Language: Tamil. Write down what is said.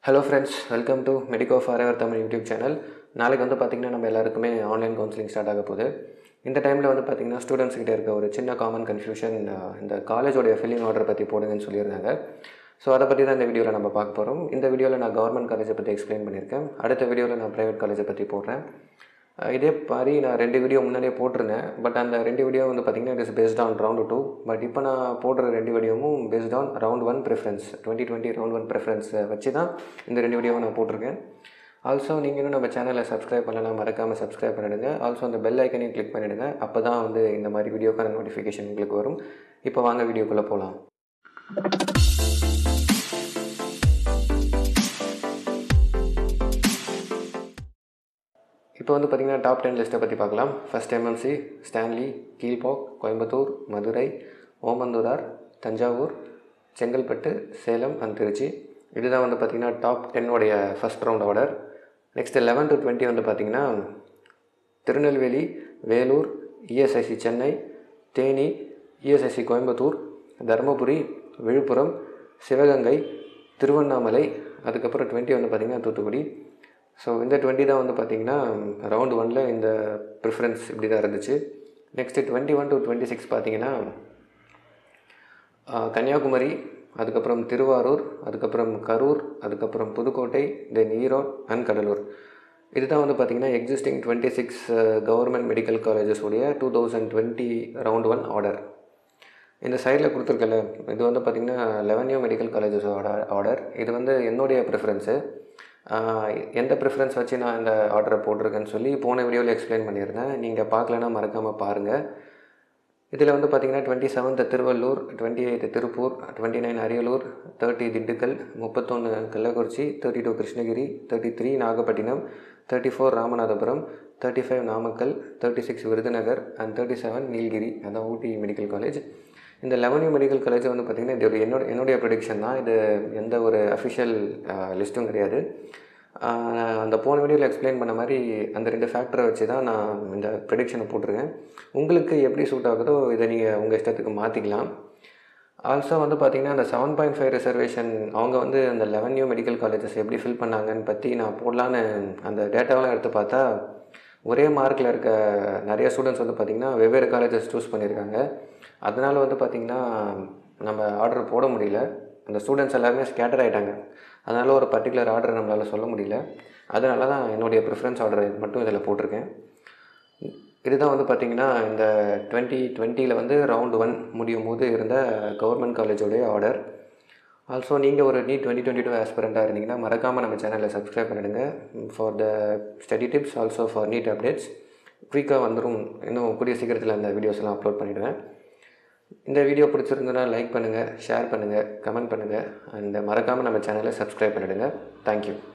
hello friends welcome to medico for ever Tamil YouTube channel நாளைக்கு வந்து பார்த்திங்கன்னா நம்ம எல்லாருக்குமே ஆன்லைன் கவுன்சிலிங் ஸ்டார்ட் ஆக போகுது இந்த டைமில் வந்து பார்த்திங்கன்னா ஸ்டூடெண்ட்ஸ் கிட்ட இருக்க ஒரு சின்ன காமன் கன்ஃபியூஷன் இந்த காலேஜோடைய ஃபில்லிங் ஆர்டர் பற்றி போடுங்கன்னு சொல்லியிருந்தாங்க ஸோ அதை பற்றி தான் இந்த வீடியோவில் நம்ம பார்க்க போகிறோம் இந்த வீடியோவில் நான் கவர்மெண்ட் காலேஜை பற்றி எக்ஸ்பிளைன் பண்ணியிருக்கேன் அடுத்த வீடியோவில் நான் ப்ரைவேட் காலேஜை பற்றி போடுறேன் அஹ் இதே மாதிரி நான் ரெண்டு வீடியோ முன்னாடியே போட்டிருந்தேன் பட் அந்த ரெண்டு வீடியோ வந்து பார்த்திங்கன்னா it is based on round two but இப்போ நான் போடுற ரெண்டு வீடியோவும் based on round one preference twenty twenty round one ப்ரிஃபரன்ஸை வச்சு தான் இந்த ரெண்டு வீடியோவை நான் போட்டிருக்கேன் ஆல்சோ நீங்கள் இன்னும் நம்ம சேனலை சப்ஸ்கிரைப் பண்ணலாம் மறக்காமல் சப்ஸ்கிரைப் பண்ணிடுங்க ஆல்சோ அந்த பெல் ஐக்கனையும் கிளிக் பண்ணிவிடுங்க அப்போ தான் வந்து இந்த மாதிரி வீடியோக்கான நோட்டிஃபிகேஷன் உங்களுக்கு வரும் இப்போ வாங்க வீடியோக்குள்ளே போகலாம் இப்போ வந்து பார்த்திங்கன்னா டாப் டென் லிஸ்ட்டை பற்றி பார்க்கலாம் first MMC Stanley Kilpauk Coimbatore Madurai Omandurar Thanjavur Chengalpattu Salem and Trichy இதுதான் வந்து பார்த்திங்கன்னா டாப் டென்னோடைய first round order next eleven to twenty வந்து பார்த்திங்கன்னா திருநெல்வேலி வேலூர் இஎஸ்ஐசி சென்னை தேனி இஎஸ்ஐசி கோயம்புத்தூர் தருமபுரி விழுப்புரம் சிவகங்கை திருவண்ணாமலை அதுக்கப்புறம் டுவெண்ட்டி வந்து பார்த்திங்கன்னா தூத்துக்குடி ஸோ இந்த டுவெண்ட்டி தான் வந்து பார்த்திங்கன்னா ரவுண்ட் ஒனில் இந்த ப்ரிஃபரன்ஸ் இப்படி தான் இருந்துச்சு next twenty one to twenty six பார்த்திங்கன்னா ஆஹ், கன்னியாகுமரி அதுக்கப்புறம் திருவாரூர் அதுக்கப்புறம் கரூர் அதுக்கப்புறம் புதுக்கோட்டை தென் ஈரோடு அண்ட் கடலூர் இதுதான் வந்து பார்த்திங்கன்னா existing twenty six government medical colleges உடைய two thousand twenty round one order இந்த சைடில் கொடுத்துருக்கல இது வந்து பார்த்திங்கன்னா லெவன்யூ மெடிக்கல் காலேஜஸோட ஆர்டர் இது வந்து என்னுடைய ப்ரிஃபரன்ஸு எந்த ப்ரிஃபரன்ஸ் வச்சு நான் இந்த ஆர்டரை போட்டிருக்கேன்னு சொல்லி போன வீடியோவில் எக்ஸ்பிளைன் பண்ணியிருந்தேன் நீங்கள் பார்க்கலன்னா மறக்காமல் பாருங்கள் இதில் வந்து பார்த்திங்கன்னா twenty seventh Tiruvallur twenty eighth Tiruppur twenty nine Ariyalur thirty Dindigul முப்பத்தொன்று Kallakurichi thirty two Krishnagiri thirty three Nagapattinam thirty four Ramanathapuram thirty five Namakkal thirty six Virudhunagar and thirty seven Nilgiris அதான் ஊட்டி மெடிக்கல் காலேஜ் இந்த லெவன்யூ மெடிக்கல் காலேஜ் வந்து பார்த்திங்கன்னா இது ஒரு என்னோட என்னுடைய ப்ரொடிக்ஷன் தான் இது எந்த ஒரு அஃபிஷியல் லிஸ்ட்டும் கிடையாது ஆஹ் அந்த போன வீடியோவில் எக்ஸ்பிளைன் பண்ண மாதிரி அந்த ரெண்டு ஃபேக்டரை வச்சு தான் நான் இந்த ப்ரெடிக்ஷனை போட்டிருக்கேன் உங்களுக்கு எப்படி சூட் ஆகுதோ இதை நீங்கள் உங்கள் இஷ்டத்துக்கு மாற்றிக்கலாம் ஆல்சோ வந்து பார்த்திங்கன்னா அந்த செவன் பாயிண்ட் ஃபைவ் ரிசர்வேஷன் அவங்க வந்து அந்த லெவன் நியூ மெடிக்கல் காலேஜஸ் எப்படி ஃபில் பண்ணாங்கன்னு பற்றி நான் போடலான்னு அந்த டேட்டாவெலாம் எடுத்து பார்த்தா ஒரே மார்க்கில் இருக்க நிறைய ஸ்டூடெண்ட்ஸ் வந்து பார்த்திங்கன்னா வெவ்வேறு காலேஜஸ் சூஸ் பண்ணியிருக்காங்க அதனால் வந்து பார்த்திங்கன்னா நம்ம ஆர்டர் போட முடியல அந்த ஸ்டூடெண்ட்ஸ் எல்லாருமே ஸ்கேட்டர் ஆகிட்டாங்க அதனால் ஒரு பர்டிகுலர் ஆர்டர் நம்மளால் சொல்ல முடியல அதனால தான் என்னுடைய ப்ரிஃபரன்ஸ் ஆர்டர் மட்டும் இதில் போட்டிருக்கேன் இதுதான் வந்து பார்த்திங்கன்னா இந்த டுவெண்ட்டி டுவெண்ட்டியில் வந்து ரவுண்டு ஒன் முடியும் போது இருந்த கவர்மெண்ட் காலேஜோடைய ஆர்டர் ஆல்சோ நீங்கள் ஒரு நீட் டுவெண்ட்டி டுவெண்ட்டி டூ ஆஸ்பிரண்ட்டாக இருந்தீங்கன்னா மறக்காமல் நம்ம சேனலை சப்ஸ்கிரைப் பண்ணிடுங்க for the study tips also for NEET updates குயிக்காக வந்துடும் இன்னும் கூடிய சீக்கிரத்தில் அந்த வீடியோஸ் எல்லாம் அப்லோட் பண்ணிவிடுவேன் இந்த வீடியோ பிடிச்சிருந்ததுன்னா லைக் பண்ணுங்கள் ஷேர் பண்ணுங்கள் கமெண்ட் பண்ணுங்கள் அண்ட் மறக்காமல் நம்ம சேனலை சப்ஸ்கிரைப் பண்ணிடுங்க தேங்க்யூ